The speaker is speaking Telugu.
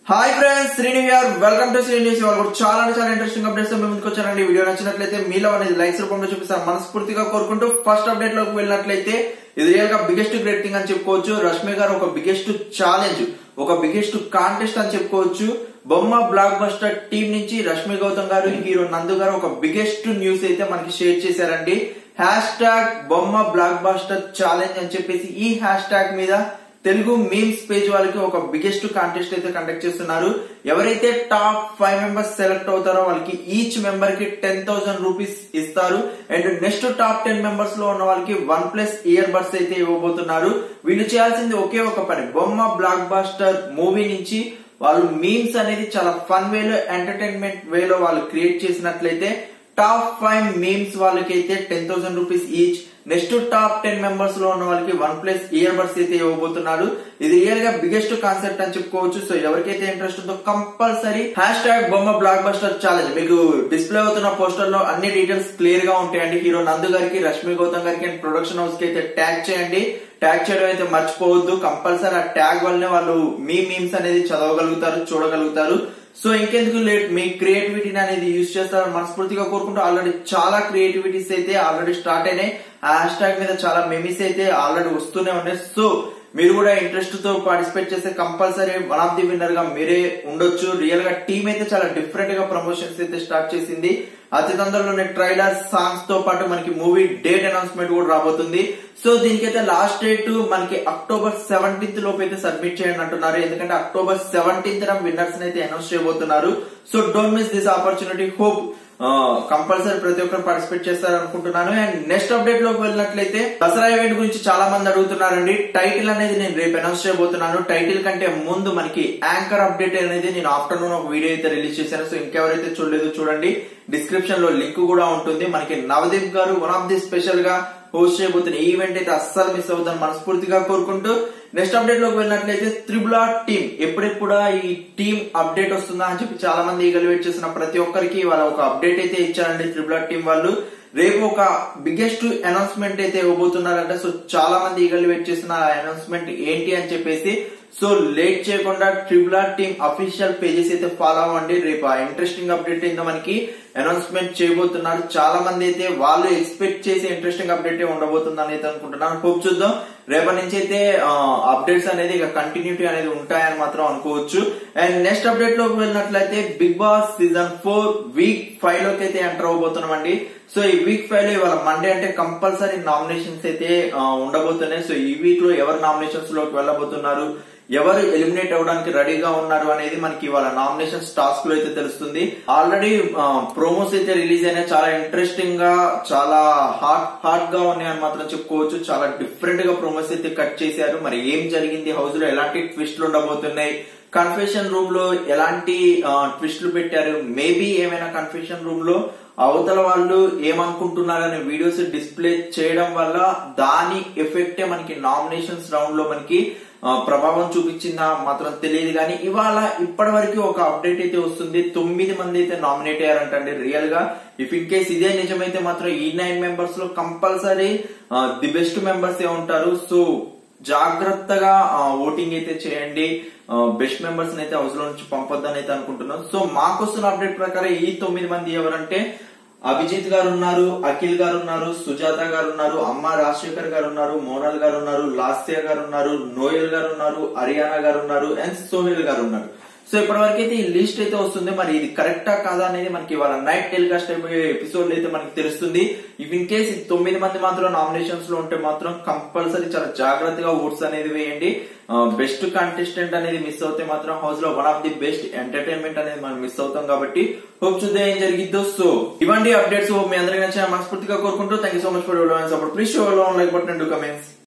హాయ్ ఫ్రెండ్స్ శ్రీని గారు వెల్కమ్ టు శ్రీ న్యూస్ ఇవాళ కూడా చాలా అంటే చాలా ఇంట్రెస్టింగ్ అప్డేట్స్ మేము ముందుకు వచ్చానండి వీడియో నచ్చినట్లయితే మీలో అనేది లైక్స్ రూపంలో చూపిస్తాను మనస్ఫూర్తిగా కోరుకుంటూ ఫస్ట్ అప్డేట్ లోకి వెళ్ళినట్లయితే ఇది రియల్ గా బిగ్గెస్ట్ గ్రేట్ థింగ్ అని చెప్పుకోవచ్చు రష్మి గారు ఒక బిగ్గెస్ట్ ఛాలెంజ్ ఒక బిగ్గెస్ట్ కాంటెస్ట్ అని చెప్పుకోవచ్చు బొమ్మ బ్లాక్ బస్టర్ టీం నుంచి రష్మి గౌతమ్ గారు హీరో నందు గారు ఒక బిగ్గెస్ట్ న్యూస్ అయితే మనకి షేర్ చేశారండి hashtag Bomma blockbuster challenge అని చెప్పేసి ఈ హ్యాష్ ట్యాగ్ మీద తెలుగు మీమ్స్ పేజ్ వాళ్ళకి ఒక బిగ్గెస్ట్ కాంటెస్ట్ అయితే కండక్ట్ చేస్తున్నారు ఎవరైతే టాప్ ఫైవ్ మెంబర్స్ సెలెక్ట్ అవుతారో వాళ్ళకి ఈచ్ మెంబర్ కి టెన్ థౌసండ్ రూపీస్ ఇస్తారు and next top ten members లో ఉన్న వాళ్ళకి వన్ ప్లస్ ఇయర్ బడ్స్ అయితే ఇవ్వబోతున్నారు వీళ్ళు చేయాల్సింది ఒకే ఒక పని బొమ్మ బ్లాక్ బాస్టర్ మూవీ నుంచి వాళ్ళు మీమ్స్ అనేది చాలా ఫన్ వేలో ఎంటర్టైన్మెంట్ వేలో వాళ్ళు క్రియేట్ చేసినట్లయితే టాప్ ఫైవ్ మీమ్స్ వాళ్ళకైతే ten thousand rupees each next top ten members లో ఉన్న వాళ్ళకి వన్ ప్లస్ ఇయర్ బడ్స్ అయితే ఇవ్వబోతున్నారు ఇది రియల్ గా బిగ్గెస్ట్ కాన్సెప్ట్ అని చెప్పుకోవచ్చు సో ఎవరికైతే ఇంట్రెస్ట్ ఉందో compulsory hashtag Bomma blockbuster challenge మీకు డిస్ప్లే అవుతున్న పోస్టర్ లో అన్ని డీటెయిల్స్ క్లియర్ గా ఉంటాయండి హీరో నందు గారికి రష్మి గౌతమ్ గారికి అండ్ ప్రొడక్షన్ హౌస్ కి అయితే ట్యాగ్ చేయండి ట్యాగ్ చేయడం అయితే మర్చిపోవద్దు కంపల్సరీ ఆ ట్యాగ్ వల్లనే వాళ్ళు మీ మీమ్స్ అనేది చదవగలుగుతారు చూడగలుగుతారు సో ఇంకెందుకు లేట్ మీ క్రియేటివిటీని అనేది యూజ్ చేస్తారని మనస్ఫూర్తిగా కోరుకుంటూ ఆల్రెడీ చాలా క్రియేటివిటీస్ అయితే ఆల్రెడీ స్టార్ట్ అయినాయి ఆ హ్యాష్ ట్యాగ్ మీద చాలా మెమీస్ అయితే ఆల్రెడీ వస్తూనే ఉన్నాయి సో మీరు కూడా ఇంట్రెస్ట్ తో పార్టిసిపేట్ చేస్తే compulsory one of the winner గా మీరే ఉండొచ్చు రియల్ గా టీమ్ అయితే చాలా డిఫరెంట్ గా ప్రమోషన్స్ అయితే స్టార్ట్ చేసింది అతి తొందరలోనే ట్రైలర్ సాంగ్స్ తో పాటు మనకి మూవీ డేట్ అనౌన్స్మెంట్ కూడా రాబోతుంది సో దీనికైతే లాస్ట్ డేట్ మనకి అక్టోబర్ సెవెంటీన్త్ లోపు అయితే సబ్మిట్ చేయండి అంటున్నారు ఎందుకంటే అక్టోబర్ సెవెంటీన్త్ విన్నర్స్ అయితే అనౌన్స్ చేయబోతున్నారు so don't miss this opportunity hope compulsory ప్రతి ఒక్కరు పార్టిసిపేట్ చేస్తారు అనుకుంటున్నాను అండ్ నెక్స్ట్ అప్డేట్ లోకి వెళ్ళినట్లయితే దసరా ఈవెంట్ గురించి చాలా మంది అడుగుతున్నారండి టైటిల్ అనేది నేను రేపు అనౌన్స్ చేయబోతున్నాను టైటిల్ కంటే ముందు మనకి యాంకర్ అప్డేట్ అనేది నేను ఆఫ్టర్నూన్ ఒక వీడియో అయితే రిలీజ్ చేశాను సో ఇంకెవరైతే చూడలేదు చూడండి డిస్క్రిప్షన్ లో లింక్ కూడా ఉంటుంది మనకి నవదీప్ గారు వన్ ఆఫ్ ది స్పెషల్ గా హోస్ట్ చేయబోతున్న ఈ ఈవెంట్ అయితే అస్సలు మిస్ అవుతుందని మనస్ఫూర్తిగా కోరుకుంటూ నెక్స్ట్ అప్డేట్ లోకి వెళ్ళినట్లయితే త్రిబుల్ ఆర్ టీమ్ ఎప్పుడెప్పుడా ఈ టీమ్ అప్డేట్ వస్తుందా అని చెప్పి చాలా మంది ఈగలు వెయిట్ చేసిన ప్రతి ఒక్కరికి వాళ్ళ ఒక అప్డేట్ అయితే ఇచ్చారండి త్రిబుల్ ఆర్ టీం వాళ్ళు రేపు ఒక బిగ్గెస్ట్ అనౌన్స్మెంట్ అయితే ఇవ్వబోతున్నారంట సో చాలా మంది ఈగలు వెయిట్ చేసిన అనౌన్స్మెంట్ ఏంటి అని చెప్పేసి సో లేట్ చేయకుండా triple R team official pages అయితే ఫాలో అవ్వండి రేపు ఆ ఇంట్రెస్టింగ్ అప్డేట్ ఏందో మనకి అనౌన్స్మెంట్ చేయబోతున్నారు చాలా మంది అయితే వాళ్ళు ఎక్స్పెక్ట్ చేసే ఇంట్రెస్టింగ్ అప్డేట్ ఉండబోతుందని అయితే అనుకుంటున్నాను హోప్ చూద్దాం రేపటి నుంచి అయితే అప్డేట్స్ అనేది ఇక కంటిన్యూటీ అనేది ఉంటాయని మాత్రం అనుకోవచ్చు అండ్ నెక్స్ట్ అప్డేట్ లోకి వెళ్ళినట్లయితే big boss season four week five లోకి అయితే ఎంటర్ అవబోతున్నాం అండి సో ఈ వీక్ ఫైవ్ లో ఇవాళ మండే అంటే కంపల్సరీ నామినేషన్స్ అయితే ఉండబోతున్నాయి సో ఈ వీక్ లో ఎవరు నామినేషన్స్ లోకి వెళ్ళబోతున్నారు ఎవరు ఎలిమినేట్ అవడానికి రెడీగా ఉన్నారు అనేది మనకి ఇవాళ నామినేషన్స్ టాస్క్ లో అయితే తెలుస్తుంది ఆల్రెడీ ప్రోమోస్ అయితే రిలీజ్ అయినాయి చాలా ఇంట్రెస్టింగ్ గా చాలా హాట్ హాట్ గా ఉన్నాయని మాత్రం చెప్పుకోవచ్చు చాలా డిఫరెంట్ గా ప్రోమోస్ అయితే కట్ చేశారు మరి ఏం జరిగింది హౌస్ లో ఎలాంటి ట్విస్ట్లు ఉండబోతున్నాయి కన్ఫెషన్ రూమ్ లో ఎలాంటి ట్విస్ట్లు పెట్టారు మేబీ ఏమైనా కన్ఫెషన్ రూమ్ లో అవతల వాళ్ళు ఏమనుకుంటున్నారనే వీడియోస్ డిస్ప్లే చేయడం వల్ల దాని ఎఫెక్టే మనకి నామినేషన్స్ రౌండ్ లో మనకి ప్రభావం చూపించిందా మాత్రం తెలియదు కానీ ఇవాళ ఇప్పటి వరకు ఒక అప్డేట్ అయితే వస్తుంది తొమ్మిది మంది అయితే నామినేట్ అయ్యారంటండి రియల్ గా ఇఫ్ ఇన్ కేస్ ఇదే నిజమైతే మాత్రం ఈ నైన్ మెంబర్స్ లో కంపల్సరీ ది బెస్ట్ మెంబర్స్ ఏ ఉంటారు సో జాగ్రత్తగా ఓటింగ్ అయితే చేయండి బెస్ట్ మెంబర్స్ అయితే హౌస్ లో నుంచి పంపొద్దని అయితే అనుకుంటున్నాను సో మాకొస్తున్న అప్డేట్ ప్రకారం ఈ తొమ్మిది మంది ఎవరంటే అభిజిత్ గారు ఉన్నారు అఖిల్ గారు ఉన్నారు సుజాత గారు ఉన్నారు అమ్మ రాజశేఖర్ గారు ఉన్నారు మోనల్ గారు ఉన్నారు లాస్య గారు ఉన్నారు నోయల్ గారు ఉన్నారు హరియానా గారు ఉన్నారు అండ్ సోహెల్ గారు ఉన్నారు సో ఇప్పటి వరకు అయితే ఈ లిస్ట్ అయితే వస్తుంది మరి ఇది కరెక్టా కాదా అనేది మనకి ఇవాళ నైట్ టెలికాస్ట్ అయిపోయే ఎపిసోడ్ అయితే మనకి తెలుస్తుంది ఇఫ్ ఇన్ కేస్ తొమ్మిది మంది మాత్రం నామినేషన్స్ లో ఉంటే మాత్రం కంపల్సరీ చాలా జాగ్రత్తగా ఓట్స్ అనేది వేయండి బెస్ట్ కంటెస్టెంట్ అనేది మిస్ అవుతే మాత్రం హౌస్ లో one of the best entertainment అనేది మనం మిస్ అవుతాం కాబట్టి హోప్ చూద్దాం ఏం జరిగిద్దో సో ఇవంటి అప్డేట్స్ మీ అందరికీ నచ్చిన మనస్ఫూర్తిగా కోరుకుంటూ thank you so much for support please show like button and comments